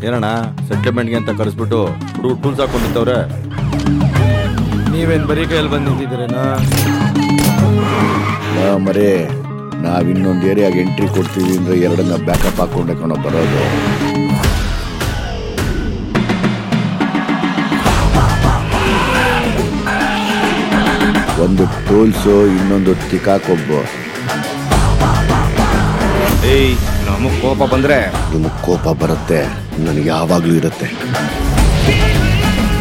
ಏನಣ್ಣ ಸೆಟ್ಲ್ಮೆಂಟ್ಗೆ ಅಂತ ಕರೆಸ್ಬಿಟ್ಟು ಹುಡುಗ ಟೂಲ್ಸ್ ಹಾಕೊಂಡಿತ್ತವ್ರೆ ನೀವೇನ್ ಬರೀ ಕೈಯಲ್ಲಿ ಬಂದು ನಿಂತಿದ್ದೀರೇನಾ ಮರೇ ನಾವ್ ಇನ್ನೊಂದು ಏರಿಯಾಗೆ ಎಂಟ್ರಿ ಕೊಡ್ತೀವಿ ಅಂದ್ರೆ ಎರಡನ್ನ ಬ್ಯಾಕಪ್ ಹಾಕೊಂಡೆ ಕಣೋ ಬರೋದು ಒಂದು ಟೂಲ್ಸು ಇನ್ನೊಂದು ತಿಕಾಕೊಬ್ಬು ಏಯ್ ನಮಗ್ ಕೋಪ ಬಂದ್ರೆ ನಿಮಗೆ ಕೋಪ ಬರುತ್ತೆ ನನಗೆ ಯಾವಾಗಲೂ ಇರುತ್ತೆ